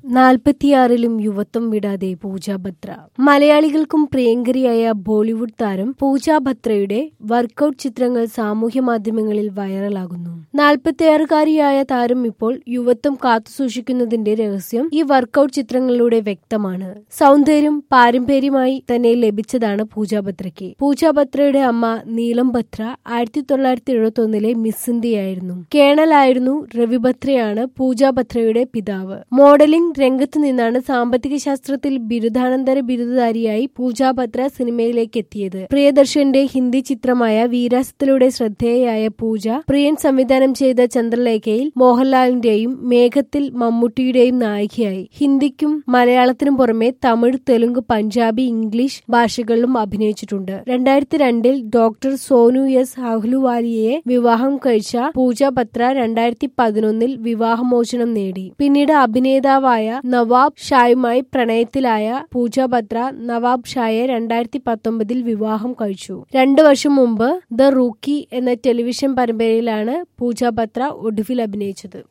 നാൽപ്പത്തിയാറിലും യുവത്വം വിടാതെ പൂജ ബത്ര മലയാളികൾക്കും പ്രിയങ്കരിയായ ബോളിവുഡ് താരം പൂജ ബത്രയുടെ വർക്കൌട്ട് ചിത്രങ്ങൾ സാമൂഹ്യ മാധ്യമങ്ങളിൽ വൈറലാകുന്നു നാൽപ്പത്തിയാറുകാരിയായ താരം ഇപ്പോൾ യുവത്വം കാത്തുസൂക്ഷിക്കുന്നതിന്റെ രഹസ്യം ഈ വർക്കൌട്ട് ചിത്രങ്ങളിലൂടെ വ്യക്തമാണ് സൗന്ദര്യം പാരമ്പര്യമായി തന്നെ ലഭിച്ചതാണ് പൂജ ബത്രയ്ക്ക് പൂജ ബത്രയുടെ അമ്മ നീലം ബത്ര ആയിരത്തി തൊള്ളായിരത്തി എഴുപത്തി ഒന്നിലെ മിസ് ഇന്ത്യയായിരുന്നു കേണലായിരുന്നു രവി ബത്രയാണ് പൂജ ബത്രയുടെ പിതാവ് മോഡലിംഗ് രംഗത്ത് നിന്നാണ് സാമ്പത്തിക ശാസ്ത്രത്തിൽ ബിരുദാനന്തര ബിരുദധാരിയായി പൂജ ബത്ര സിനിമയിലേക്ക് എത്തിയത് പ്രിയദർശന്റെ ഹിന്ദി ചിത്രമായ വീരാസത്തിലൂടെ ശ്രദ്ധേയയായ പൂജ പ്രിയൻ സംവിധാനം ചെയ്ത ചന്ദ്രലേഖയിൽ മോഹൻലാലിന്റെയും മേഘത്തിൽ മമ്മൂട്ടിയുടെയും നായികയായി ഹിന്ദിക്കും മലയാളത്തിനും പുറമെ തമിഴ് തെലുങ്ക് പഞ്ചാബി ഇംഗ്ലീഷ് ഭാഷകളിലും അഭിനയിച്ചിട്ടുണ്ട് രണ്ടായിരത്തി രണ്ടിൽ ഡോക്ടർ സോനു എസ് അഹ്ലുവാലിയെ വിവാഹം കഴിച്ച പൂജ ബത്ര രണ്ടായിരത്തി പതിനൊന്നിൽ വിവാഹമോചനം നേടി പിന്നീട് അഭിനേതാവായ നവാബ് ഷായുമായി പ്രണയത്തിലായ പൂജ ബത്ര നവാബ് ഷായെ രണ്ടായിരത്തി പത്തൊമ്പതിൽ വിവാഹം കഴിച്ചു രണ്ടു വർഷം മുമ്പ് ദ റൂക്കി എന്ന ടെലിവിഷൻ പരമ്പരയിലാണ് പൂജ ബത്ര ഒടുവിൽ അഭിനയിച്ചത്